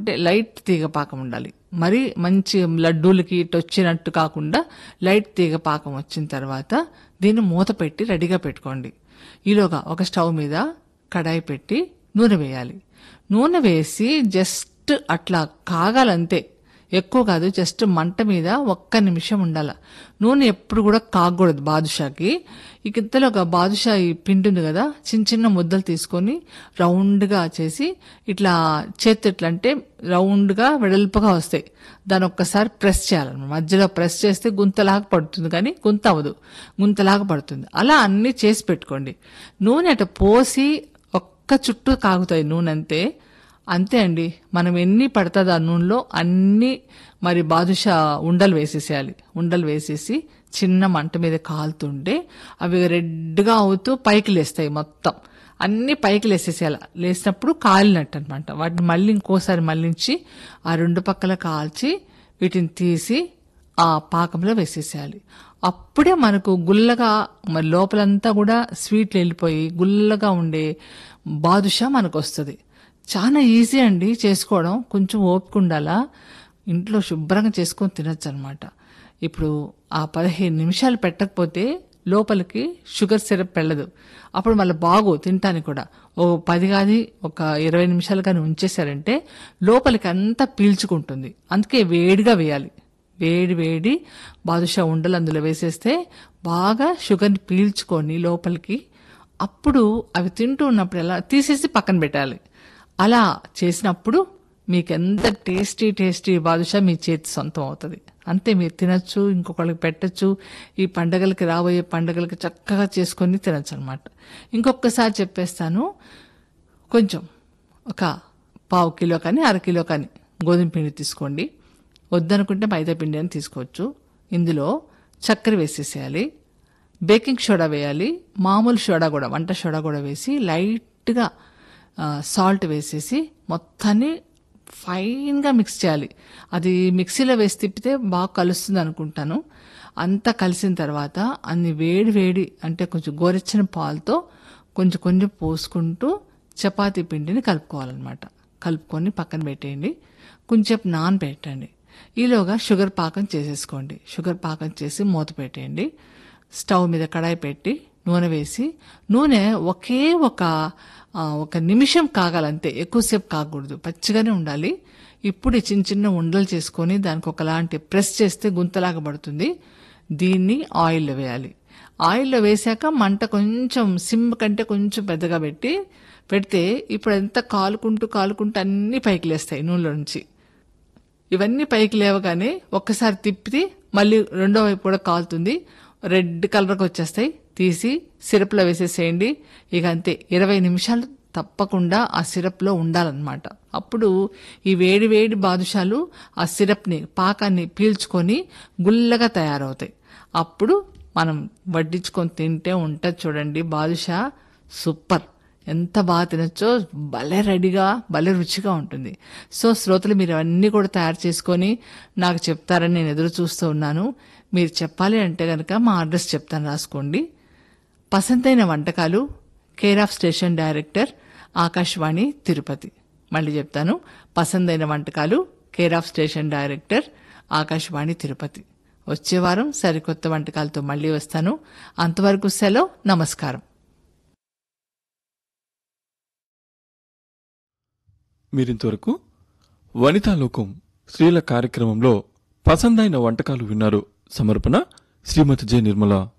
అంటే లైట్ తీగ పాకం ఉండాలి మరి మంచి లడ్డూలకి ఇటు వచ్చినట్టు కాకుండా లైట్ తీగ పాకం వచ్చిన తర్వాత దీన్ని మూత పెట్టి రెడీగా పెట్టుకోండి ఈలోగా ఒక స్టవ్ మీద కడాయి పెట్టి నూనె వేయాలి నూనె వేసి జస్ట్ అట్లా కాగాలంతే ఎక్కువ కాదు జస్ట్ మంట మీద ఒక్క నిమిషం ఉండాల నూనె ఎప్పుడు కూడా కాగకూడదు బాదుషాకి ఈ కింతలో ఒక బాదుషా ఈ పిండి ఉంది కదా చిన్న చిన్న ముద్దలు తీసుకొని రౌండ్గా చేసి ఇట్లా చేతి ఇట్లా అంటే రౌండ్గా వెడల్పుగా వస్తాయి దాన్ని ఒక్కసారి ప్రెస్ చేయాలన్నమాట మధ్యలో ప్రెస్ చేస్తే గుంతలాగా పడుతుంది కానీ గుంత అవ్వదు గుంతలాగా పడుతుంది అలా అన్నీ చేసి పెట్టుకోండి నూనె అట పోసి ఒక్క చుట్టూ కాగుతాయి నూనె అంతే అంతే అండి మనం ఎన్ని పడుతుంది ఆ నూనెలో అన్ని మరి బాదుషా ఉండలు వేసేసేయాలి ఉండలు వేసేసి చిన్న మంట మీద కాలుతుంటే అవి రెడ్గా అవుతూ పైకి లేస్తాయి మొత్తం అన్ని పైకి లేసేసేయాలి లేసినప్పుడు కాలినట్టు అనమాట వాటిని మళ్ళీ ఇంకోసారి మళ్ళించి ఆ రెండు పక్కల కాల్చి వీటిని తీసి ఆ పాకంలో వేసేసేయాలి అప్పుడే మనకు గుల్లగా మరి లోపలంతా కూడా స్వీట్లు వెళ్ళిపోయి గుల్లగా ఉండే బాదుషా మనకు వస్తుంది చాలా ఈజీ అండి చేసుకోవడం కొంచెం ఓపిక ఉండాలా ఇంట్లో శుభ్రంగా చేసుకొని తినొచ్చు అనమాట ఇప్పుడు ఆ పదిహేను నిమిషాలు పెట్టకపోతే లోపలికి షుగర్ సిరప్ వెళ్ళదు అప్పుడు మళ్ళీ బాగు తినటానికి కూడా ఓ పది కానీ ఒక ఇరవై నిమిషాలు కానీ ఉంచేశారంటే లోపలికి అంతా పీల్చుకుంటుంది అందుకే వేడిగా వేయాలి వేడి వేడి బాదుషా ఉండలు అందులో వేసేస్తే బాగా షుగర్ని పీల్చుకొని లోపలికి అప్పుడు అవి తింటూ ఉన్నప్పుడు ఎలా తీసేసి పక్కన పెట్టాలి అలా చేసినప్పుడు మీకు ఎంత టేస్టీ టేస్టీ బాదుషా మీ చేతి సొంతం అవుతుంది అంతే మీరు తినచ్చు ఇంకొకళ్ళకి పెట్టచ్చు ఈ పండగలకి రాబోయే పండగలకి చక్కగా చేసుకొని తినచ్చు అనమాట ఇంకొకసారి చెప్పేస్తాను కొంచెం ఒక పావు కిలో కానీ అర కిలో కానీ గోధుమ పిండి తీసుకోండి వద్దనుకుంటే మైదా పిండి అని తీసుకోవచ్చు ఇందులో చక్కెర వేసేసేయాలి బేకింగ్ సోడా వేయాలి మామూలు సోడా కూడా వంట సోడా కూడా వేసి లైట్గా సాల్ట్ వేసేసి మొత్తాన్ని ఫైన్గా మిక్స్ చేయాలి అది మిక్సీలో వేసి తిప్పితే బాగా కలుస్తుంది అనుకుంటాను అంతా కలిసిన తర్వాత అన్ని వేడి వేడి అంటే కొంచెం గోరెచ్చిన పాలతో కొంచెం కొంచెం పోసుకుంటూ చపాతీ పిండిని కలుపుకోవాలన్నమాట కలుపుకొని పక్కన పెట్టేయండి కొంచెంసేపు నానబెట్టండి ఈలోగా షుగర్ పాకం చేసేసుకోండి షుగర్ పాకం చేసి మూత పెట్టేయండి స్టవ్ మీద కడాయి పెట్టి నూనె వేసి నూనె ఒకే ఒక ఆ, ఒక నిమిషం కాగాలంతే ఎక్కువసేపు కాకూడదు పచ్చిగానే ఉండాలి ఇప్పుడు ఈ చిన్న చిన్న ఉండలు చేసుకొని దానికి ఒకలాంటి ప్రెస్ చేస్తే గుంతలాగా పడుతుంది దీన్ని ఆయిల్లో వేయాలి ఆయిల్లో వేశాక మంట కొంచెం సిమ్ కంటే కొంచెం పెద్దగా పెట్టి పెడితే ఇప్పుడు ఎంత కాలుకుంటూ కాలుకుంటూ అన్ని పైకి లేస్తాయి నూనెలో నుంచి ఇవన్నీ పైకి లేవగానే ఒక్కసారి తిప్పి మళ్ళీ రెండో వైపు కూడా కాలుతుంది రెడ్ కలర్కి వచ్చేస్తాయి తీసి సిరప్లో వేసేసేయండి ఇక అంతే ఇరవై నిమిషాలు తప్పకుండా ఆ సిరప్లో ఉండాలన్నమాట అప్పుడు ఈ వేడి వేడి బాదుషాలు ఆ సిరప్ని పాకాన్ని పీల్చుకొని గుల్లగా తయారవుతాయి అప్పుడు మనం వడ్డించుకొని తింటే ఉంటుంది చూడండి బాదుషా సూపర్ ఎంత బాగా తినచ్చో భలే రెడీగా భలే రుచిగా ఉంటుంది సో శ్రోతలు మీరు అవన్నీ కూడా తయారు చేసుకొని నాకు చెప్తారని నేను ఎదురు చూస్తూ ఉన్నాను మీరు చెప్పాలి అంటే కనుక మా అడ్రస్ చెప్తాను రాసుకోండి పసందైన వంటకాలు care of station director Akashvani Tirupati మళ్ళీ చెప్తాను పసందైన వంటకాలు care of station director Akashvani Tirupati వచ్చే వారం సరికొత్త వంటకాలతో మళ్ళీ వస్తాను అంతవరకు సెలవు నమస్కారం మీరింతవరకు వనితాలోకం స్త్రీల కార్యక్రమంలో పసందైన వంటకాలు విన్నారు సమర్పణ శ్రీమతి జె నిర్మల